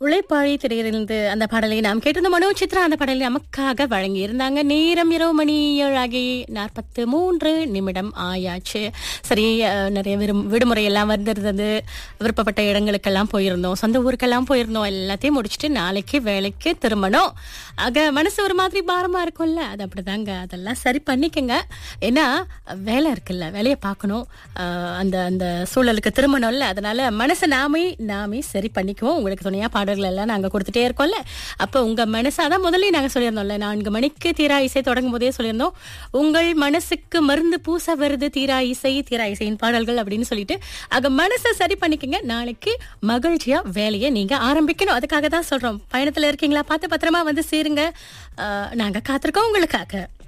உழைப்பாளி திரையிலிருந்து அந்த பாடலை நாம் கேட்டிருந்த மனோ சித்ரா அந்த பாடலை நமக்காக வழங்கி இருந்தாங்க நேரம் இரவு மணி ஏழாகி நாற்பத்து மூன்று நிமிடம் ஆயாச்சு சரி அஹ், நிறைய விரும் விடுமுறை எல்லாம் வந்திருந்தது விருப்பப்பட்ட இடங்களுக்கெல்லாம் போயிருந்தோம் சொந்த ஊருக்கெல்லாம் போயிருந்தோம் எல்லாத்தையும் முடிச்சுட்டு நாளைக்கு வேலைக்கு திரும்பணும் ஆக மனசு ஒரு மாதிரி பாரமா இருக்கும்ல அது அப்படிதாங்க அதெல்லாம் சரி பண்ணிக்கங்க ஏன்னா வேலை இருக்குல்ல வேலையை பார்க்கணும் அஹ், அந்த அந்த சூழலுக்கு திரும்பணும்ல அதனால மனசை நாமே நாமே சரி பண்ணிக்குவோம் உங்களுக்கு துணையா பாடல்கள் எல்லாம் நாங்க கொடுத்துட்டே இருக்கோம்ல அப்ப உங்க மனசு அதான் முதல்ல நாங்க சொல்லியிருந்தோம்ல நான்கு மணிக்கு தீரா இசை தொடங்கும் போதே சொல்லியிருந்தோம் உங்கள் மனசுக்கு மருந்து பூச வருது தீரா இசை தீரா இசையின் பாடல்கள் அப்படின்னு சொல்லிட்டு ஆக மனசை சரி பண்ணிக்கங்க நாளைக்கு மகிழ்ச்சியா வேலையை நீங்க ஆரம்பிக்கணும் அதுக்காக தான் சொல்றோம் பயணத்துல இருக்கீங்களா பார்த்து பத்திரமா வந்து சேருங்க அஹ், நாங்க காத்திருக்கோம் உங்களுக்காக